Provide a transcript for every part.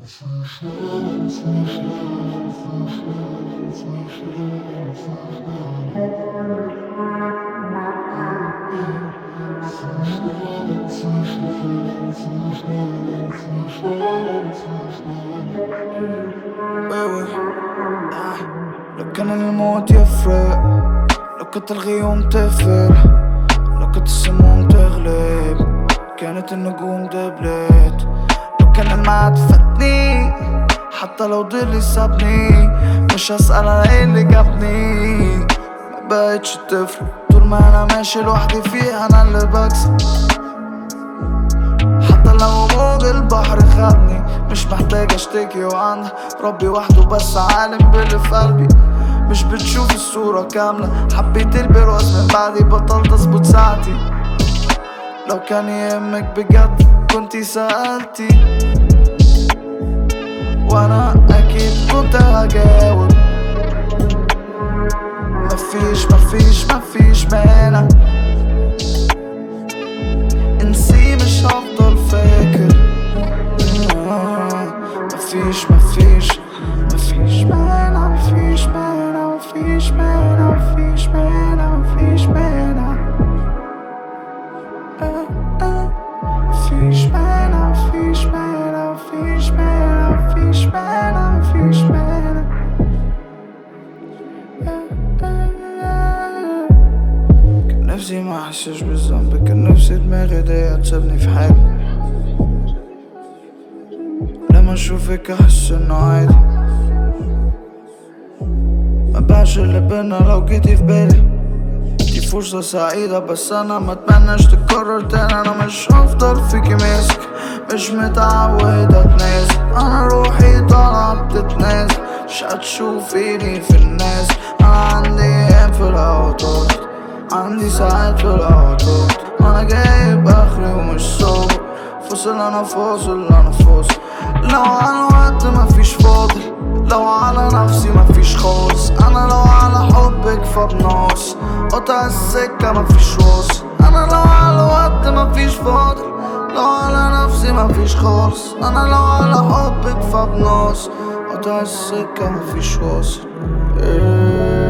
لو كان الموت يفرق لو كنت الغيوم تفرق لو كنت السموم تغلب كانت النجوم دبلت لو كان المعد فاتني حتى لو ضلي سابني مش هسأل على ايه اللي جابني ما بقتش تفرق طول ما انا ماشي لوحدي فيها انا اللي بكسب حتى لو موج البحر خدني مش محتاج اشتكي وعنها ربي وحده بس عالم باللي في قلبي مش بتشوف الصورة كاملة حبيت البرواز من بعدي بطلت اظبط ساعتي لو كان يهمك بجد كنتي سألتي وانا اكيد كنت هجاوب مفيش مفيش مفيش مانع انسي مش هفضل فاكر آه، مفيش مفيش مفيش مانع مفيش مانع مفيش مانع مفيش مانع مفيش مانع آه، آه، مفيش مانع مفيش مانع مفيش مانع مفيش مانع مفيش مانع آه، آه، آه. كان نفسي ما احسش بالذنب كان نفسي دماغي دي تسيبني في حالي لما اشوفك احس انه عادي ما باعش اللي بينا لو جيتي في بالي دي فرصة سعيدة بس انا ما اتمناش تتكرر تاني انا مش هفضل فيكي ماسك مش متعود اتنازل انا روحي طالعة بتتنازل مش هتشوفيني في الناس انا عندي ايام في الاوتوت عندي ساعات في الاوتوت انا جايب اخري ومش صابر فاصل انا فاصل انا فاصل لو على وقت مفيش فاضل لو على نفسي مفيش خالص انا لو على حبك فبناص قطع السكة مفيش واصل انا لو على وقت مفيش فاضل لو على نفسي مفيش خالص انا لو على حبك فبناص قطع السكة مفيش واصل إيه.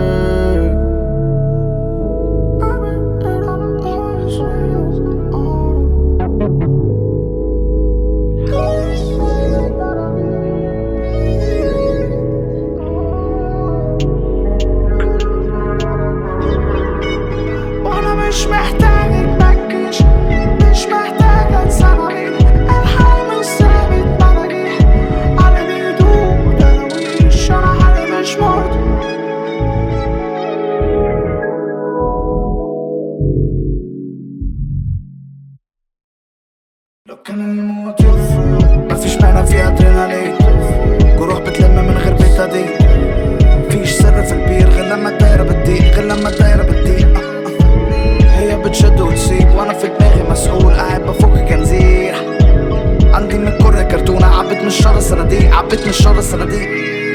وانا مش محتاجك مكيش مش محتاج انسى عليك الحال مش ثابت مراجيح على بيدوب دراويش انا حالي مش مرضي لو كان الموت يفرق مفيش معنى في ادرينالين جروح بتلم من غير بتدين مفيش سر في البير غير لما الدايرة بتضيق غير لما الدايرة بتضيق هي بتشد وتسيب وانا في دماغي مسؤول قاعد بفك جنزير عندي من كل كرتونة عبيت من الشر الصناديق عبيت من الشر الصناديق